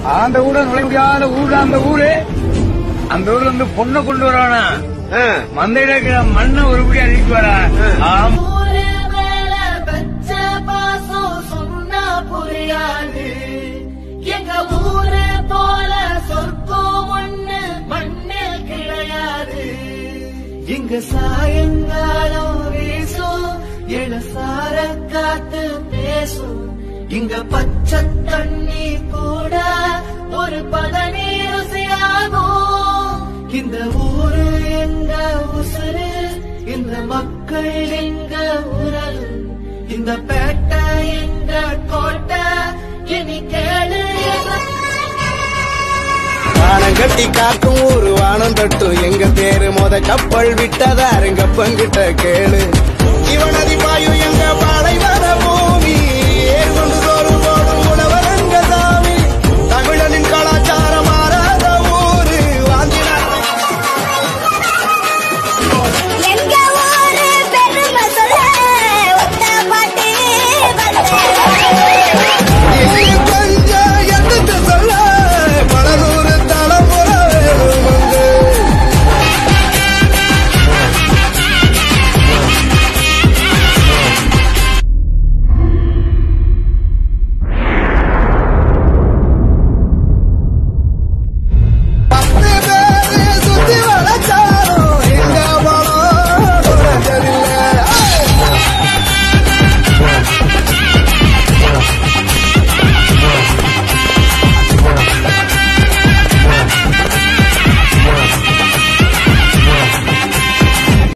அந்த ஊர நுழைய முடியாத ஊர் அந்த ஊரு அந்த ஊர்ல இருந்து பொண்ணை கொண்டு வரானா ஆ. மந்தையில இருக்கிற மண்ணை ஒருபடி அழிட்டு வரா ஆமா ஊரு மேல வச்ச பாசம் சொன்னா புரியாது எங்க ஊரு போல சொர்க்கம் ஒண்ணு மண்ணில் கிடையாது இங்க சாயங்காலம் வீசும் இளசார காத்து பேசும் இங்க பச்சை தண்ணி கூட ஒரு பதனி ருசியாகும் இந்த ஊரு எங்க உசுரு இந்த மக்கள் எங்க உறவு இந்த பேட்டை எங்க கோட்டை இனி கேளு எங்க வானம் கட்டி காக்கும் ஊரு வானம் தட்டும் எங்க பேரு மொத கப்பல் விட்டதாருங்க பங்கிட்ட கேளு இவனதி பாயும் எங்க